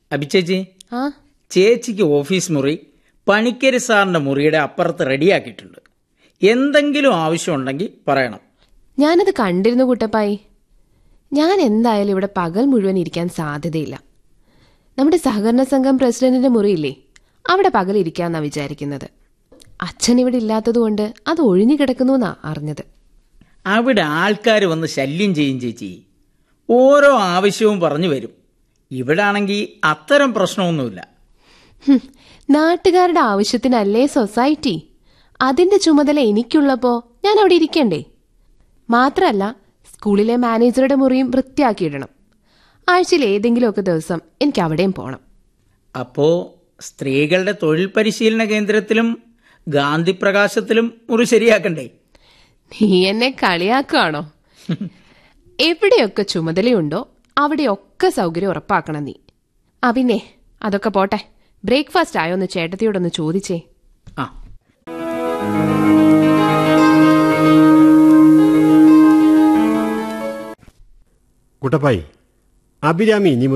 അഭിചേച്ചി ആ ചേച്ചിക്ക് ഓഫീസ് മുറി പണിക്കരി സാറിന്റെ മുറിയുടെ അപ്പുറത്ത് റെഡിയാക്കിയിട്ടുണ്ട് എന്തെങ്കിലും ആവശ്യമുണ്ടെങ്കിൽ പറയണം ഞാനത് കണ്ടിരുന്നു കുട്ടപ്പായി ഞാൻ എന്തായാലും ഇവിടെ പകൽ മുഴുവൻ ഇരിക്കാൻ സാധ്യതയില്ല നമ്മുടെ സഹകരണ സംഘം പ്രസിഡന്റിന്റെ മുറിയില്ലേ അവിടെ പകൽ ഇരിക്കാന്നാ വിചാരിക്കുന്നത് അച്ഛൻ ഇവിടെ ഇല്ലാത്തതുകൊണ്ട് അത് ഒഴിഞ്ഞു കിടക്കുന്നു എന്നാ അറിഞ്ഞത് അവിടെ ആൾക്കാർ വന്ന് ശല്യം ചെയ്യും ചേച്ചി ഓരോ ആവശ്യവും പറഞ്ഞു വരും ഇവിടെ ആണെങ്കിൽ അത്തരം പ്രശ്നമൊന്നുമില്ല ഹും, നാട്ടുകാരുടെ ആവശ്യത്തിനല്ലേ സൊസൈറ്റി അതിന്റെ ചുമതല എനിക്കുള്ളപ്പോ ഞാൻ അവിടെ ഇരിക്കണ്ടേ മാത്രല്ല സ്കൂളിലെ മാനേജറുടെ മുറിയും വൃത്തിയാക്കിയിടണം ആഴ്ചയിൽ ഏതെങ്കിലുമൊക്കെ ദിവസം എനിക്ക് അവിടെയും പോണം അപ്പോ സ്ത്രീകളുടെ തൊഴിൽ പരിശീലന കേന്ദ്രത്തിലും ഗാന്ധി പ്രകാശത്തിലും മുറി ശരിയാക്കണ്ടേ നീ എന്നെ കളിയാക്കുകയാണോ എവിടെയൊക്കെ ചുമതലയുണ്ടോ അവിടെയൊക്കെ സൗകര്യം ഉറപ്പാക്കണം നീ ആ പിന്നെ അതൊക്കെ പോട്ടെ ബ്രേക്ക്ഫാസ്റ്റ് ആയോ എന്ന് ചേട്ടത്തിയോടൊന്ന് ചോദിച്ചേ ആ കുട്ടപ്പായി അഭിരാമി ഇനി